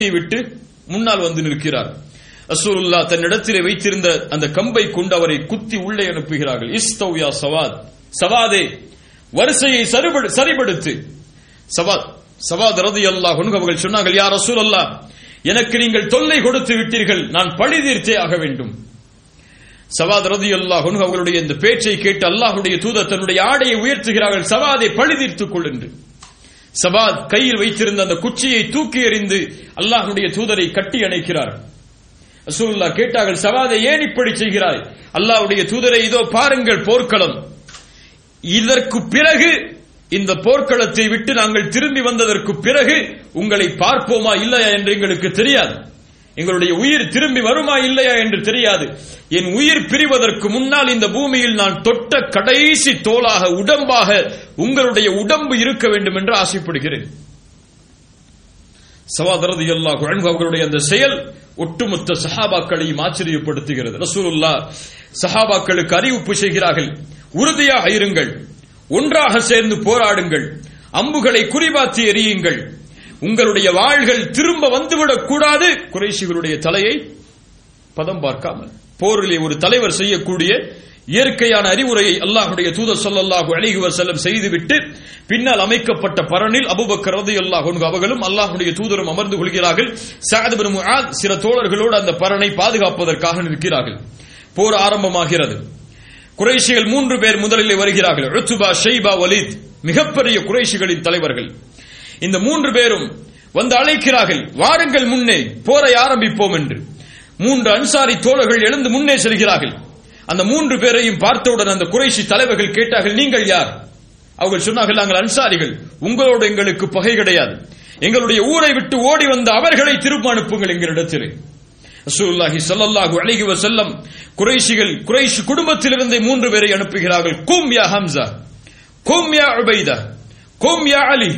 விட்டு முன்னால் வந்து நிற்கிறார் ரசூலுல்லா தன்னிடத்திலே வைத்திருந்த அந்த கம்பை கொண்டு அவரை குத்தி உள்ளே அனுப்புகிறார்கள் இஸ்தவ்யா சவாத் சவாதே வரிசையை சரிபடு- சரிபடுத்து சவாத் சவாத் ரதி அல்லாஹ் அவர்கள் சொன்னார்கள் யார் ரசூல் அல்லாஹ் எனக்கு நீங்கள் தொல்லை கொடுத்து விட்டீர்கள் நான் பழி தீர்த்தே ஆக வேண்டும் சவாத் ரதி அல்லாஹ் அவர்களுடைய இந்த பேச்சை கேட்டு அல்லாஹ்வுடைய தூதர் தன்னுடைய ஆடையை உயர்த்துகிறார்கள் சவாதை பழி தீர்த்துக் கொள் என்று சபாத் கையில் வைத்திருந்த அந்த குச்சியை தூக்கி எறிந்து அல்லாஹ்வுடைய தூதரை கட்டி அணைக்கிறார் ரசூலுல்லா கேட்டார்கள் சவாதை ஏன் இப்படி செய்கிறாய் அல்லாஹ்வுடைய தூதரை இதோ பாருங்கள் போர்க்களம் இதற்கு பிறகு இந்த போர்க்களத்தை விட்டு நாங்கள் திரும்பி வந்ததற்கு பிறகு உங்களை பார்ப்போமா இல்லையா என்று எங்களுக்கு தெரியாது எங்களுடைய உயிர் திரும்பி வருமா இல்லையா என்று தெரியாது என் உயிர் பிரிவதற்கு முன்னால் இந்த பூமியில் நான் தொட்ட கடைசி தோளாக உடம்பாக உங்களுடைய உடம்பு இருக்க வேண்டும் என்று ஆசைப்படுகிறேன் சவாதரது அல்லாஹ் அவர்களுடைய அந்த செயல் ஒட்டுமொத்த சஹாபாக்களையும் ஆச்சரியப்படுத்துகிறது ரசூலுல்லா சஹாபாக்களுக்கு அறிவிப்பு செய்கிறார்கள் உறுதியாக இருங்கள் ஒன்றாக சேர்ந்து போராடுங்கள் அம்புகளை குறிபார்த்து எறியுங்கள் உங்களுடைய வாள்கள் திரும்ப வந்துவிடக் கூடாது குறைஷிகளுடைய தலையை பதம் பார்க்காமல் போரிலே ஒரு தலைவர் செய்யக்கூடிய இயற்கையான அறிவுரையை அல்லாஹ்வுடைய தூதர் ஸல்லல்லாஹு அலைஹி வஸல்லம் செய்துவிட்டு பின்னால் அமைக்கப்பட்ட பரனில் அபூபக்கர் ரலியல்லாஹு அன்ஹு அவர்களும் அல்லாஹ்வுடைய தூதரும் அமர்ந்து கொள்கிறார்கள் சஅத் இப்னு முஆத் சில தோழர்களோடு அந்த பரனை பாதுகாப்பதற்காக நிற்கிறார்கள் போர் ஆரம்பமாகிறது குறைஷிகள் மூன்று பேர் முதலில் வருகிறார்கள் உத்பா ஷைபா வலீத் மிகப்பெரிய குறைஷிகளின் தலைவர்கள் இந்த மூன்று பேரும் வந்து அழைக்கிறார்கள் வாருங்கள் முன்னே போரை ஆரம்பிப்போம் என்று மூன்று அன்சாரி தோழர்கள் எழுந்து முன்னே செல்கிறார்கள் அந்த மூன்று பேரையும் பார்த்தவுடன் அந்த குறைஷி தலைவர்கள் கேட்டார்கள் நீங்கள் யார் அவர்கள் சொன்னார்கள் நாங்கள் அன்சாரிகள் உங்களோடு எங்களுக்கு பகை கிடையாது எங்களுடைய ஊரை விட்டு ஓடி வந்த அவர்களை திரும்ப அனுப்புங்கள் எங்களிடத்திலே ரசூலுல்லாஹி ஸல்லல்லாஹு அலைஹி வஸல்லம் குறைஷிகள் குறைஷ் குடும்பத்திலிருந்து மூன்று பேரை அனுப்புகிறார்கள் கும் யா ஹம்சா கும் யா உபைதா கும் யா அலி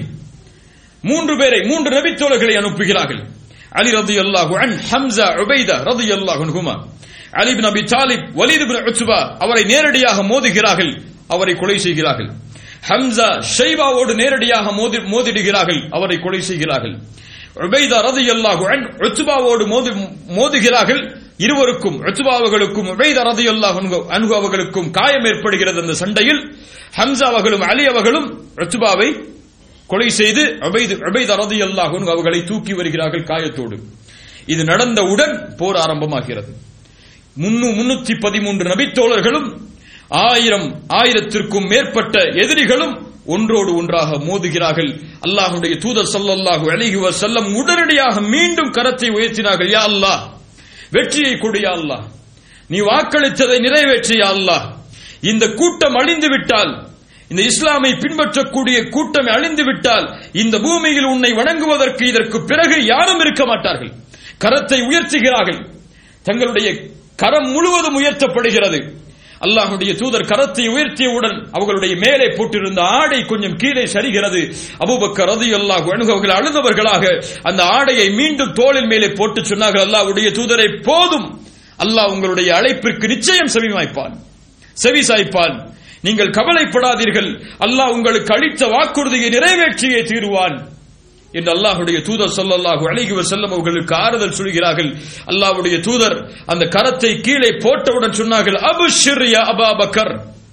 மூன்று பேரை மூன்று நபித்தோழர்களை அனுப்புகிறார்கள் அலி ரதியல்லாஹு அன் ஹம்சா உபைதா ரதியல்லாஹு அன்ஹுமா அலி இப்னு அபி தாலிப் வலீத் இப்னு உத்பா அவரை நேரடியாக மோதுகிறார்கள் அவரை கொலை செய்கிறார்கள் ஹம்சா ஷைபாவோடு நேரடியாக மோதி மோதிடுகிறார்கள் அவரை கொலை செய்கிறார்கள் உபைதா ரதியல்லாஹு அன் உத்பாவோடு மோதி மோதுகிறார்கள் இருவருக்கும் உத்பா அவர்களுக்கும் உபைதா ரதியல்லாஹு அன்ஹு அன்ஹு அவர்களுக்கும் காயம் ஏற்படுகிறது அந்த சண்டையில் ஹம்சா அவர்களும் அலி அவர்களும் உத்பாவை கொலை செய்து உபைது உபைதா ரதியல்லாஹு அன்ஹு அவர்களை தூக்கி வருகிறார்கள் காயத்தோடு இது நடந்தவுடன் போர் ஆரம்பமாகிறது முன்னு முன்னூத்தி பதிமூன்று நபித்தோழர்களும் ஆயிரம் ஆயிரத்திற்கும் மேற்பட்ட எதிரிகளும் ஒன்றோடு ஒன்றாக மோதுகிறார்கள் அல்லாஹ்வுடைய தூதர் ஸல்லல்லாஹு அலைஹி வஸல்லம் உடனடியாக மீண்டும் கரத்தை உயர்த்தினார்கள் யா அல்லாஹ் வெற்றியை கொடு யா அல்லாஹ் நீ வாக்களித்ததை நிறைவேற்று யா அல்லாஹ் இந்த கூட்டம் அழிந்து விட்டால் இந்த இஸ்லாமை பின்பற்றக்கூடிய கூட்டம் அழிந்து விட்டால் இந்த பூமியில் உன்னை வணங்குவதற்கு இதற்கு பிறகு யாரும் இருக்க மாட்டார்கள் கரத்தை உயர்த்துகிறார்கள் தங்களுடைய கரம் முழுவதும் உயர்த்தப்படுகிறது அல்லாஹுடைய தூதர் கரத்தை உயர்த்தியவுடன் அவர்களுடைய மேலே போட்டிருந்த ஆடை கொஞ்சம் கீழே சரிகிறது அபூபக்கர் ரதி அல்லாஹ் அணுகவர்கள் அழுதவர்களாக அந்த ஆடையை மீண்டும் தோளின் மேலே போட்டு சொன்னார்கள் அல்லாஹ்வுடைய தூதரை போதும் அல்லாஹ் உங்களுடைய அழைப்பிற்கு நிச்சயம் செவிமாய்ப்பான் செவி சாய்ப்பான் நீங்கள் கவலைப்படாதீர்கள் அல்லாஹ் உங்களுக்கு அளித்த வாக்குறுதியை நிறைவேற்றியே தீருவான் என்று அல்லாஹ்வுடைய தூதர் ஸல்லல்லாஹு அலைஹி வஸல்லம் அவர்களுக்கு ஆறுதல் சொல்கிறார்கள் அல்லாஹ்வுடைய தூதர் அந்த கரத்தை கீழே போட்டவுடன் சொன்னார்கள் அபுஷிர் யா அபாபக்கர்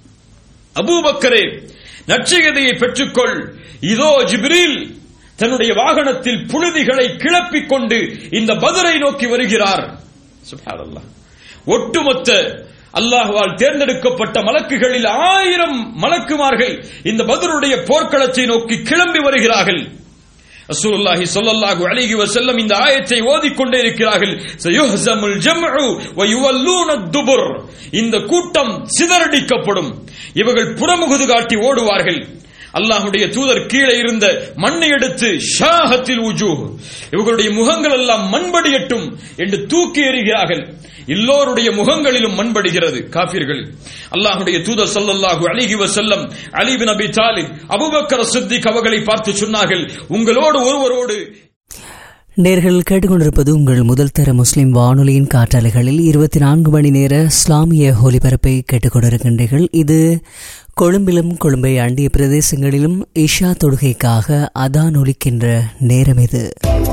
அபூபக்கரே நற்செய்தியை பெற்றுக்கொள் இதோ ஜிப்ரீல் தன்னுடைய வாகனத்தில் புழுதிகளை கிளப்பிக் கொண்டு இந்த பதரை நோக்கி வருகிறார் சுப்ஹானல்லாஹ் ஒட்டுமொத்த அல்லாஹ்வால் தேர்ந்தெடுக்கப்பட்ட மலக்குகளில் ஆயிரம் மலக்குமார்கள் இந்த பதருடைய போர்க்களத்தை நோக்கி கிளம்பி வருகிறார்கள் ரசூலுல்லாஹி ஸல்லல்லாஹு அலைஹி வஸல்லம் இந்த ஆயத்தை ஓதிக்கொண்டே இருக்கிறார்கள் சயுஹ்ஸமுல் ஜம்உ வ யுவல்லூன துபுர் இந்த கூட்டம் சிதறடிக்கப்படும் இவர்கள் புறமுகுது காட்டி ஓடுவார்கள் அல்லாஹ்வுடைய தூதர் கீழே இருந்த மண்ணை எடுத்து ஷாஹத்தில் உஜூஹ் இவர்களுடைய முகங்கள் எல்லாம் மண்படியட்டும் என்று தூக்கி எறிகிறார்கள் எல்லோருடைய முகங்களிலும் மண்படுகிறது காபிர்கள் அல்லாஹ்வுடைய தூதர் ஸல்லல்லாஹு அலைஹி வஸல்லம் அலி பின் அபி தாலிப் அபூபக்கர் சித்திக் அவர்களை பார்த்து சொன்னார்கள் உங்களோடு ஒருவரோடு நேர்கள் கேட்டுக்கொண்டிருப்பது உங்கள் முதல் தர முஸ்லிம் வானொலியின் காற்றாலைகளில் இருபத்தி நான்கு மணி நேர இஸ்லாமிய ஒலிபரப்பை கேட்டுக்கொண்டிருக்கின்றீர்கள் இது கொழும்பிலும் கொழும்பை அண்டிய பிரதேசங்களிலும் இஷா தொழுகைக்காக அதான் ஒலிக்கின்ற நேரம் இது